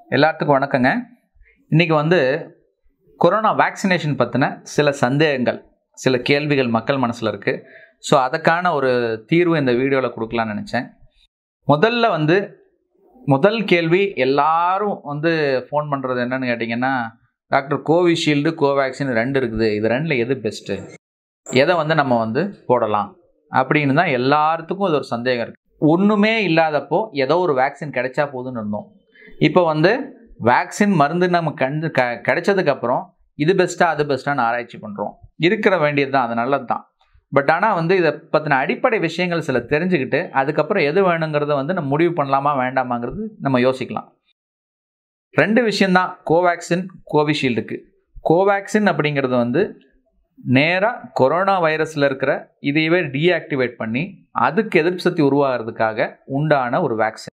எல்லாத்துக்கும் வணக்கங்க இன்றைக்கி வந்து கொரோனா வேக்சினேஷன் பற்றின சில சந்தேகங்கள் சில கேள்விகள் மக்கள் மனசில் இருக்குது ஸோ அதுக்கான ஒரு தீர்வு இந்த வீடியோவில் கொடுக்கலான்னு நினச்சேன் முதல்ல வந்து முதல் கேள்வி எல்லாரும் வந்து ஃபோன் பண்ணுறது என்னன்னு கேட்டிங்கன்னா டாக்டர் கோவிஷீல்டு கோவேக்சின் ரெண்டு இருக்குது இது ரெண்டில் எது பெஸ்ட்டு எதை வந்து நம்ம வந்து போடலாம் அப்படின்னு தான் எல்லாத்துக்கும் இது ஒரு சந்தேகம் இருக்குது ஒன்றுமே இல்லாதப்போ ஏதோ ஒரு வேக்சின் கிடைச்சா போதும்னு இருந்தோம் இப்போ வந்து வேக்சின் மருந்து நம்ம கண்டு க கிடைச்சதுக்கப்புறம் இது பெஸ்ட்டாக அது பெஸ்ட்டான்னு ஆராய்ச்சி பண்ணுறோம் இருக்கிற வேண்டியது தான் அது நல்லது தான் பட் ஆனால் வந்து இதை பற்றின அடிப்படை விஷயங்கள் சில தெரிஞ்சுக்கிட்டு அதுக்கப்புறம் எது வேணுங்கிறத வந்து நம்ம முடிவு பண்ணலாமா வேண்டாமாங்கிறது நம்ம யோசிக்கலாம் ரெண்டு விஷயந்தான் கோவேக்சின் கோவிஷீல்டுக்கு கோவேக்சின் அப்படிங்கிறது வந்து நேராக கொரோனா வைரஸில் இருக்கிற இதையவே டீஆக்டிவேட் பண்ணி அதுக்கு எதிர்ப்பு சக்தி உருவாகிறதுக்காக உண்டான ஒரு வேக்சின்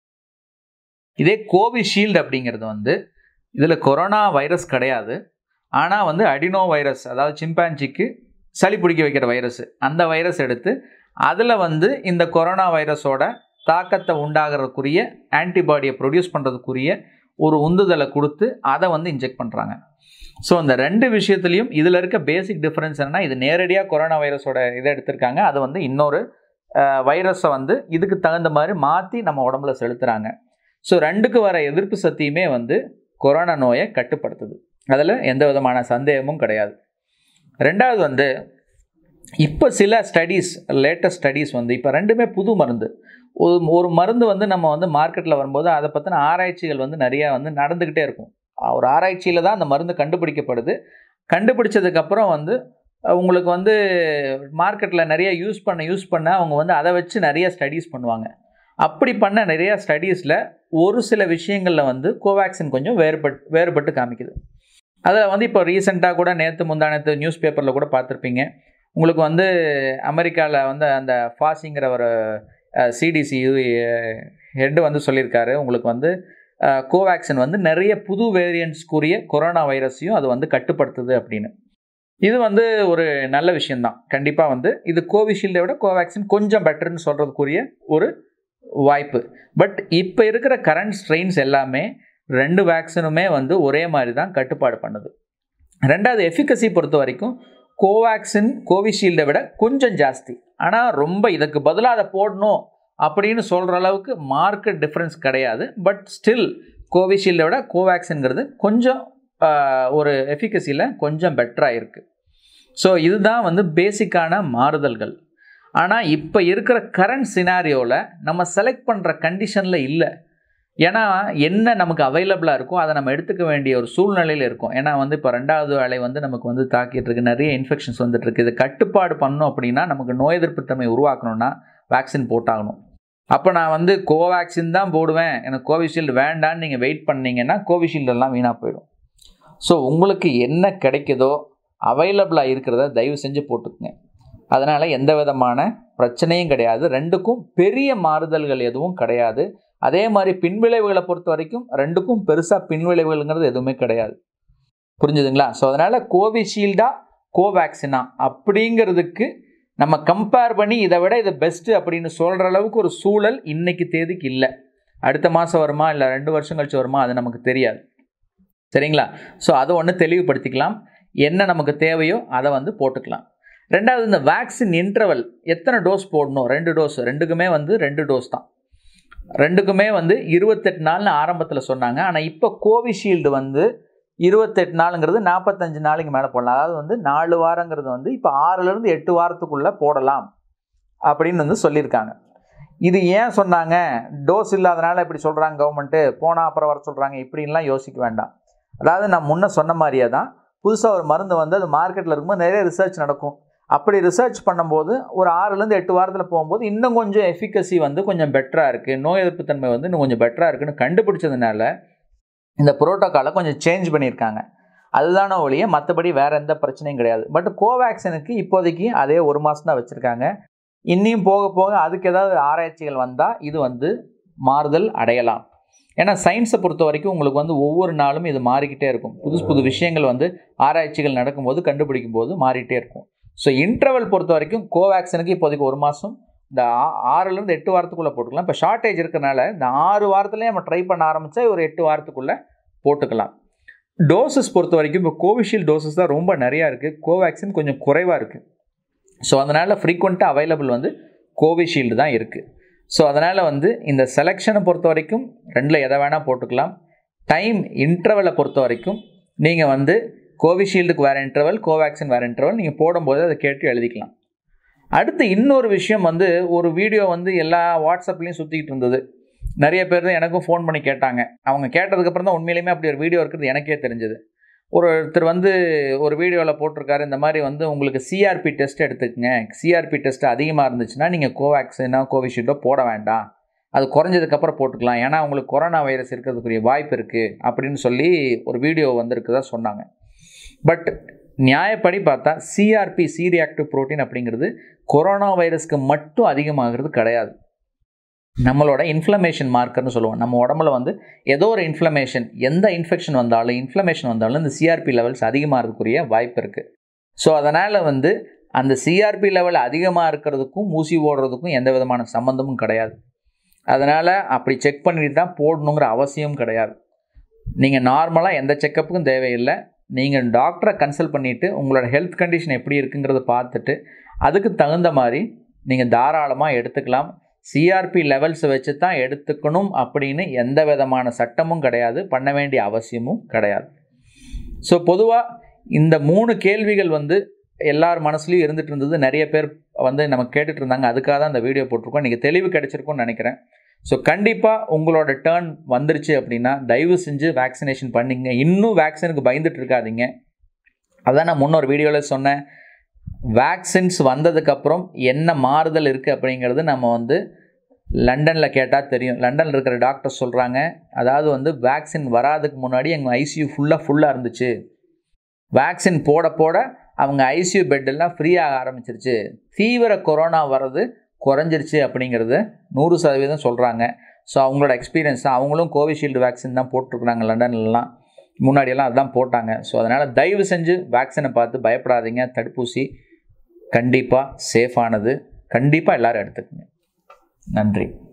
இதே கோவிஷீல்டு அப்படிங்கிறது வந்து இதில் கொரோனா வைரஸ் கிடையாது ஆனால் வந்து அடினோ வைரஸ் அதாவது சிம்பான்சிக்கு சளி பிடிக்க வைக்கிற வைரஸ் அந்த வைரஸ் எடுத்து அதில் வந்து இந்த கொரோனா வைரஸோட தாக்கத்தை உண்டாகிறதுக்குரிய ஆன்டிபாடியை ப்ரொடியூஸ் பண்ணுறதுக்குரிய ஒரு உந்துதலை கொடுத்து அதை வந்து இன்ஜெக்ட் பண்ணுறாங்க ஸோ அந்த ரெண்டு விஷயத்துலையும் இதில் இருக்க பேசிக் டிஃப்ரென்ஸ் என்னன்னா இது நேரடியாக கொரோனா வைரஸோட இதை எடுத்திருக்காங்க அது வந்து இன்னொரு வைரஸை வந்து இதுக்கு தகுந்த மாதிரி மாற்றி நம்ம உடம்புல செலுத்துகிறாங்க ஸோ ரெண்டுக்கு வர எதிர்ப்பு சக்தியுமே வந்து கொரோனா நோயை கட்டுப்படுத்துது அதில் எந்த விதமான சந்தேகமும் கிடையாது ரெண்டாவது வந்து இப்போ சில ஸ்டடீஸ் லேட்டஸ்ட் ஸ்டடீஸ் வந்து இப்போ ரெண்டுமே புது மருந்து ஒரு ஒரு மருந்து வந்து நம்ம வந்து மார்க்கெட்டில் வரும்போது அதை பற்றின ஆராய்ச்சிகள் வந்து நிறையா வந்து நடந்துக்கிட்டே இருக்கும் ஒரு ஆராய்ச்சியில் தான் அந்த மருந்து கண்டுபிடிக்கப்படுது கண்டுபிடிச்சதுக்கப்புறம் வந்து உங்களுக்கு வந்து மார்க்கெட்டில் நிறைய யூஸ் பண்ண யூஸ் பண்ண அவங்க வந்து அதை வச்சு நிறைய ஸ்டடீஸ் பண்ணுவாங்க அப்படி பண்ண நிறையா ஸ்டடீஸில் ஒரு சில விஷயங்களில் வந்து கோவேக்சின் கொஞ்சம் வேறுபட் வேறுபட்டு காமிக்குது அதில் வந்து இப்போ ரீசெண்டாக கூட நேற்று முந்தானத்து நியூஸ் பேப்பரில் கூட பார்த்துருப்பீங்க உங்களுக்கு வந்து அமெரிக்காவில் வந்து அந்த ஃபாஸிங்கிற ஒரு சிடிசி ஹெட்டு வந்து சொல்லியிருக்காரு உங்களுக்கு வந்து கோவேக்சின் வந்து நிறைய புது வேரியண்ட்ஸ்க்குரிய கொரோனா வைரஸையும் அது வந்து கட்டுப்படுத்துது அப்படின்னு இது வந்து ஒரு நல்ல விஷயந்தான் கண்டிப்பாக வந்து இது கோவிஷீல்டை விட கோவேக்சின் கொஞ்சம் பெட்டர்னு சொல்கிறதுக்குரிய ஒரு வாய்ப்பு பட் இப்போ இருக்கிற கரண்ட் ஸ்ட்ரெயின்ஸ் எல்லாமே ரெண்டு வேக்சினுமே வந்து ஒரே மாதிரி தான் கட்டுப்பாடு பண்ணுது ரெண்டாவது எஃபிகசி பொறுத்த வரைக்கும் கோவேக்சின் கோவிஷீல்டை விட கொஞ்சம் ஜாஸ்தி ஆனால் ரொம்ப இதுக்கு பதிலாக அதை போடணும் அப்படின்னு சொல்கிற அளவுக்கு மார்க்கெட் டிஃப்ரென்ஸ் கிடையாது பட் ஸ்டில் கோவிஷீல்டை விட கோவேக்சின்ங்கிறது கொஞ்சம் ஒரு எஃபிகசியில் கொஞ்சம் பெட்டராக இருக்குது ஸோ இதுதான் வந்து பேசிக்கான மாறுதல்கள் ஆனால் இப்போ இருக்கிற கரண்ட் சினாரியோவில் நம்ம செலக்ட் பண்ணுற கண்டிஷனில் இல்லை ஏன்னா என்ன நமக்கு அவைலபிளாக இருக்கோ அதை நம்ம எடுத்துக்க வேண்டிய ஒரு சூழ்நிலையில் இருக்கும் ஏன்னா வந்து இப்போ ரெண்டாவது வேலை வந்து நமக்கு வந்து தாக்கிட்டு இருக்கு நிறைய இன்ஃபெக்ஷன்ஸ் வந்துட்டு இருக்கு இது கட்டுப்பாடு பண்ணணும் அப்படின்னா நமக்கு நோய் எதிர்ப்பு தன்மை உருவாக்கணும்னா வேக்சின் போட்டாகணும் அப்போ நான் வந்து கோவேக்சின் தான் போடுவேன் எனக்கு கோவிஷீல்டு வேண்டான்னு நீங்கள் வெயிட் பண்ணீங்கன்னா கோவிஷீல்டெல்லாம் வீணாக போயிடும் ஸோ உங்களுக்கு என்ன கிடைக்குதோ அவைலபிளாக இருக்கிறத தயவு செஞ்சு போட்டுக்குங்க அதனால் எந்த விதமான பிரச்சனையும் கிடையாது ரெண்டுக்கும் பெரிய மாறுதல்கள் எதுவும் கிடையாது அதே மாதிரி பின்விளைவுகளை பொறுத்த வரைக்கும் ரெண்டுக்கும் பெருசாக பின்விளைவுகள்ங்கிறது எதுவுமே கிடையாது புரிஞ்சுதுங்களா ஸோ அதனால் கோவிஷீல்டா கோவேக்சினா அப்படிங்கிறதுக்கு நம்ம கம்பேர் பண்ணி இதை விட இது பெஸ்ட்டு அப்படின்னு சொல்கிற அளவுக்கு ஒரு சூழல் இன்னைக்கு தேதிக்கு இல்லை அடுத்த மாதம் வருமா இல்லை ரெண்டு வருஷம் கழிச்சு வருமா அது நமக்கு தெரியாது சரிங்களா ஸோ அதை ஒன்று தெளிவுபடுத்திக்கலாம் என்ன நமக்கு தேவையோ அதை வந்து போட்டுக்கலாம் ரெண்டாவது இந்த வேக்சின் இன்டர்வல் எத்தனை டோஸ் போடணும் ரெண்டு டோஸ் ரெண்டுக்குமே வந்து ரெண்டு டோஸ் தான் ரெண்டுக்குமே வந்து இருபத்தெட்டு நாள்னு ஆரம்பத்தில் சொன்னாங்க ஆனால் இப்போ கோவிஷீல்டு வந்து இருபத்தெட்டு நாளுங்கிறது நாற்பத்தஞ்சு நாளைக்கு மேலே போடலாம் அதாவது வந்து நாலு வாரங்கிறது வந்து இப்போ ஆறுலேருந்து எட்டு வாரத்துக்குள்ளே போடலாம் அப்படின்னு வந்து சொல்லியிருக்காங்க இது ஏன் சொன்னாங்க டோஸ் இல்லாதனால இப்படி சொல்கிறாங்க கவர்மெண்ட்டு போனால் அப்புறம் வர சொல்கிறாங்க இப்படின்லாம் யோசிக்க வேண்டாம் அதாவது நான் முன்ன சொன்ன மாதிரியே தான் புதுசாக ஒரு மருந்து வந்து அது மார்க்கெட்டில் இருக்கும்போது நிறைய ரிசர்ச் நடக்கும் அப்படி ரிசர்ச் பண்ணும்போது ஒரு ஆறுலேருந்து எட்டு வாரத்தில் போகும்போது இன்னும் கொஞ்சம் எஃபிகசி வந்து கொஞ்சம் பெட்டராக இருக்குது நோய் எதிர்ப்பு தன்மை வந்து இன்னும் கொஞ்சம் பெட்டராக இருக்குன்னு கண்டுபிடிச்சதுனால இந்த புரோட்டோக்காலை கொஞ்சம் சேஞ்ச் பண்ணியிருக்காங்க அதுதான ஒழிய மற்றபடி வேறு எந்த பிரச்சனையும் கிடையாது பட் கோவேக்சினுக்கு இப்போதைக்கு அதே ஒரு மாதம் தான் வச்சுருக்காங்க இன்னியும் போக போக அதுக்கு ஏதாவது ஆராய்ச்சிகள் வந்தால் இது வந்து மாறுதல் அடையலாம் ஏன்னா சயின்ஸை பொறுத்த வரைக்கும் உங்களுக்கு வந்து ஒவ்வொரு நாளும் இது மாறிக்கிட்டே இருக்கும் புதுசு புது விஷயங்கள் வந்து ஆராய்ச்சிகள் நடக்கும்போது கண்டுபிடிக்கும் போது மாறிட்டே இருக்கும் ஸோ இன்டர்வல் பொறுத்த வரைக்கும் கோவேக்சினுக்கு இப்போதைக்கு ஒரு மாதம் இந்த ஆ- ஆறுலேருந்து எட்டு வாரத்துக்குள்ளே போட்டுக்கலாம் இப்போ ஷார்ட்டேஜ் இருக்கறனால இந்த ஆறு வாரத்துலேயே நம்ம ட்ரை பண்ண ஆரம்பித்தா ஒரு எட்டு வாரத்துக்குள்ளே போட்டுக்கலாம் டோசஸ் பொறுத்த வரைக்கும் இப்போ கோவிஷீல்டு டோசஸ் தான் ரொம்ப நிறையா இருக்குது கோவேக்சின் கொஞ்சம் குறைவாக இருக்குது ஸோ அதனால் ஃப்ரீக்வெண்ட்டாக அவைலபிள் வந்து கோவிஷீல்டு தான் இருக்குது ஸோ அதனால் வந்து இந்த செலெக்ஷனை பொறுத்த வரைக்கும் ரெண்டில் எதை வேணால் போட்டுக்கலாம் டைம் இன்டர்வலை பொறுத்த வரைக்கும் நீங்கள் வந்து கோவிஷீல்டுக்கு வேறு இன்டர்வல் கோவேக்சின் வேறு இன்டர்வல் நீங்கள் போடும்போது அதை கேட்டு எழுதிக்கலாம் அடுத்து இன்னொரு விஷயம் வந்து ஒரு வீடியோ வந்து எல்லா வாட்ஸ்அப்லேயும் சுற்றிக்கிட்டு இருந்தது நிறைய பேர் தான் எனக்கும் ஃபோன் பண்ணி கேட்டாங்க அவங்க கேட்டதுக்கப்புறம் தான் உண்மையிலுமே அப்படி ஒரு வீடியோ இருக்கிறது எனக்கே தெரிஞ்சது ஒருத்தர் வந்து ஒரு வீடியோவில் போட்டிருக்காரு இந்த மாதிரி வந்து உங்களுக்கு சிஆர்பி டெஸ்ட் எடுத்துக்கங்க சிஆர்பி டெஸ்ட் அதிகமாக இருந்துச்சுன்னா நீங்கள் கோவேக்சினோ கோவிஷீல்டோ போட வேண்டாம் அது குறைஞ்சதுக்கப்புறம் போட்டுக்கலாம் ஏன்னா உங்களுக்கு கொரோனா வைரஸ் இருக்கிறதுக்குரிய வாய்ப்பு இருக்குது அப்படின்னு சொல்லி ஒரு வீடியோ வந்திருக்குதா சொன்னாங்க பட் நியாயப்படி பார்த்தா சிஆர்பி சி ரியாக்டிவ் ப்ரோட்டீன் அப்படிங்கிறது கொரோனா வைரஸ்க்கு மட்டும் அதிகமாகிறது கிடையாது நம்மளோட இன்ஃப்ளமேஷன் மார்க்கர்னு சொல்லுவோம் நம்ம உடம்புல வந்து ஏதோ ஒரு இன்ஃப்ளமேஷன் எந்த இன்ஃபெக்ஷன் வந்தாலும் இன்ஃப்ளமேஷன் வந்தாலும் இந்த சிஆர்பி லெவல்ஸ் அதிகமாகிறதுக்குரிய வாய்ப்பு இருக்குது ஸோ அதனால் வந்து அந்த சிஆர்பி லெவல் அதிகமாக இருக்கிறதுக்கும் ஊசி ஓடுறதுக்கும் எந்த விதமான சம்மந்தமும் கிடையாது அதனால் அப்படி செக் பண்ணிட்டு தான் போடணுங்கிற அவசியம் கிடையாது நீங்கள் நார்மலாக எந்த செக்கப்புக்கும் தேவையில்லை நீங்கள் டாக்டரை கன்சல்ட் பண்ணிவிட்டு உங்களோட ஹெல்த் கண்டிஷன் எப்படி இருக்குங்கிறத பார்த்துட்டு அதுக்கு தகுந்த மாதிரி நீங்கள் தாராளமாக எடுத்துக்கலாம் சிஆர்பி லெவல்ஸை வச்சு தான் எடுத்துக்கணும் அப்படின்னு எந்த விதமான சட்டமும் கிடையாது பண்ண வேண்டிய அவசியமும் கிடையாது ஸோ பொதுவாக இந்த மூணு கேள்விகள் வந்து எல்லார் மனசுலையும் இருந்துட்டு இருந்தது நிறைய பேர் வந்து நம்ம கேட்டுட்டு இருந்தாங்க அதுக்காக தான் இந்த வீடியோ போட்டிருக்கோம் நீங்கள் தெளிவு கிடைச்சிருக்கும்னு நினைக்கிறேன் ஸோ கண்டிப்பாக உங்களோட டேர்ன் வந்துருச்சு அப்படின்னா தயவு செஞ்சு வேக்சினேஷன் பண்ணிங்க இன்னும் வேக்சினுக்கு பயந்துட்டு இருக்காதீங்க அதான் நான் முன்னொரு வீடியோவில் சொன்னேன் வேக்சின்ஸ் வந்ததுக்கப்புறம் என்ன மாறுதல் இருக்குது அப்படிங்கிறது நம்ம வந்து லண்டனில் கேட்டால் தெரியும் லண்டனில் இருக்கிற டாக்டர் சொல்கிறாங்க அதாவது வந்து வேக்சின் வராதுக்கு முன்னாடி எங்கள் ஐசியூ ஃபுல்லாக ஃபுல்லாக இருந்துச்சு வேக்சின் போட போட அவங்க ஐசியூ பெட்டெல்லாம் ஃப்ரீ ஆக ஆரம்பிச்சிருச்சு தீவிர கொரோனா வர்றது குறைஞ்சிருச்சு அப்படிங்கிறது நூறு சதவீதம் சொல்கிறாங்க ஸோ அவங்களோட எக்ஸ்பீரியன்ஸ் தான் அவங்களும் கோவிஷீல்டு வேக்சின் தான் போட்டிருக்குறாங்க லண்டன்லலாம் முன்னாடியெல்லாம் அதுதான் போட்டாங்க ஸோ அதனால் தயவு செஞ்சு வேக்சினை பார்த்து பயப்படாதீங்க தடுப்பூசி கண்டிப்பாக சேஃபானது கண்டிப்பாக எல்லோரும் எடுத்துக்கங்க நன்றி